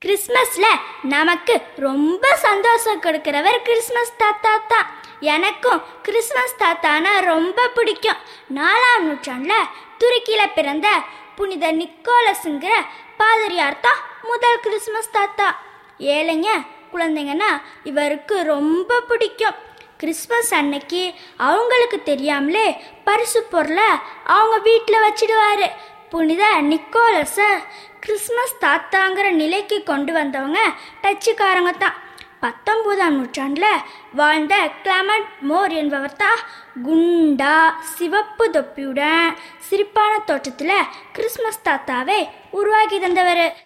கிறிஸ்மஸ்ல நமக்கு ரொம்ப சந்தோஷம் கொடுக்கிறவர் கிறிஸ்மஸ் தாத்தா தான் எனக்கும் கிறிஸ்மஸ் தாத்தானா ரொம்ப பிடிக்கும் நாலாம் நூற்றாண்டுல துருக்கியில பிறந்த புனித நிக்கோலஸுங்கிற பாதிரியார் தான் முதல் கிறிஸ்மஸ் தாத்தா ஏழைங்க குழந்தைங்கன்னா இவருக்கு ரொம்ப பிடிக்கும் கிறிஸ்மஸ் அன்னைக்கு அவங்களுக்கு தெரியாமலே பரிசு பொருளை அவங்க வீட்டில் வச்சிடுவாரு புனித நிக்கோலஸை கிறிஸ்மஸ் தாத்தாங்கிற நிலைக்கு கொண்டு வந்தவங்க டச்சுக்காரங்க தான் பத்தொன்பதாம் நூற்றாண்டில் வாழ்ந்த கிளமண்ட் மோர் என்பவர் தான் குண்டா சிவப்பு தொப்பியுடன் சிரிப்பான தோற்றத்தில் கிறிஸ்மஸ் தாத்தாவை உருவாக்கி தந்தவர்